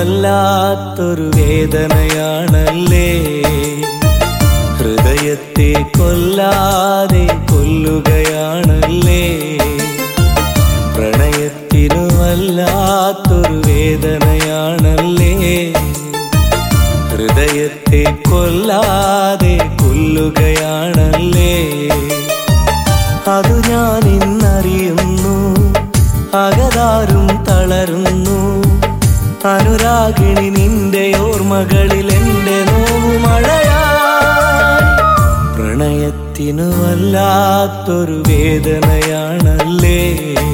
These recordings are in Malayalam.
വല്ലാത്തൊരു വേദനയാണല്ലേ ഹൃദയത്തെ കൊല്ലാതെ കൊല്ലുകയാണല്ലേ പ്രണയത്തിനു വല്ലാത്തൊരു വേദനയാണല്ലേ ഹൃദയത്തെ കൊല്ലാതെ കൊല്ലുകയാണല്ലേ അതു ഞാൻ ഇന്നറിയുന്നു അകതാരും തളരുന്നു അനുരാഗിണി നിന്റെ ഓർമ്മകളിൽ എന്റെ നോവുമഴയാ പ്രണയത്തിനു വല്ലാത്തൊരു വേദനയാണല്ലേ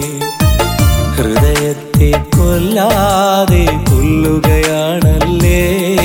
ഹൃദയത്തെ കൊല്ലാതെ കൊല്ലുകയാണല്ലേ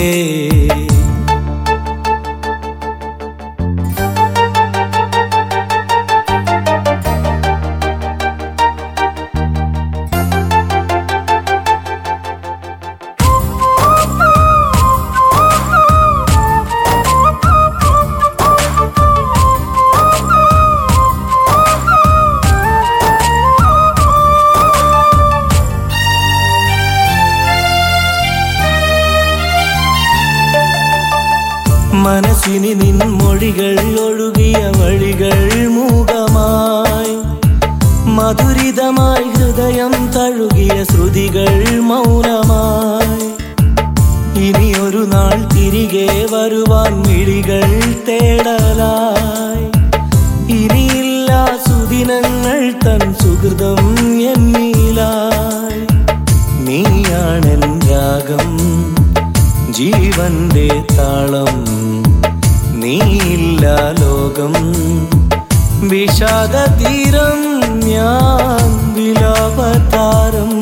മനസ്സിനി നിൻ മൊഴികൾ ഒഴുകിയ വഴികൾ മൂകമായി മധുരിതമായി ഹൃദയം തഴുകിയ ശ്രുതികൾ മൗനമായി ഇനി ഒരു നാൾ തിരികെ വരുവാൻ മിഴികൾ തേടലായി ഇനിയില്ല സുദിനങ്ങൾ തൻ സുഹൃതം എന്നിലായി നീയാണെൻ രാഗം ജീവന്റെ താളം നീയില്ല ലോകം വിഷാദ തീരം ഞാൻ വിലാപതാരം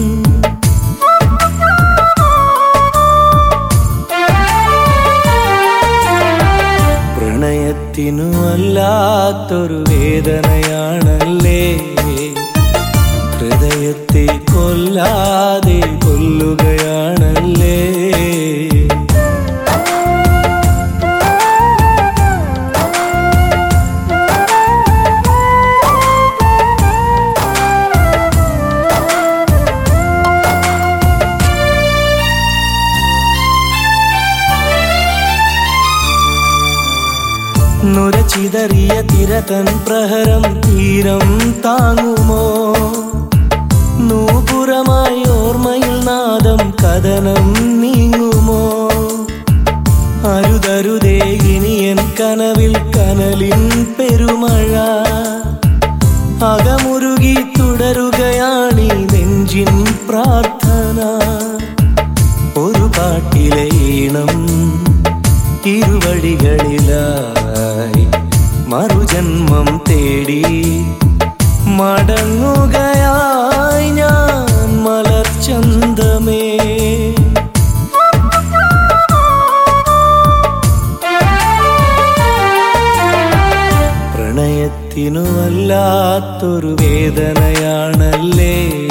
പ്രണയത്തിനു വല്ലാത്തൊരു വേദനയാണല്ലേ ഹൃദയത്തെ കൊല്ലാതെ കൊല്ലുകയാണല്ലേ നുരച്ചിതറിയ തിരതൻ പ്രഹരം തീരം താങ്ങുമോ നൂപുറമായി ഓർമ്മയിൽ നാദം കഥനം നീങ്ങുമോ അരുതരുതേ ഇനിയൻ കനവിൽ കനലിൻ പെരുമഴ അകമുരുകി തുടരുകയാണീ നെഞ്ചിൻ പ്രാർത്ഥന ഒരു പാട്ടിലെ ഈണം ഇരുവഴികളിലായി മറുജന്മം തേടി മടങ്ങുകയായി ഞാൻ മലർച്ചന്തമേ പ്രണയത്തിനു വല്ലാത്തൊരു വേദനയാണല്ലേ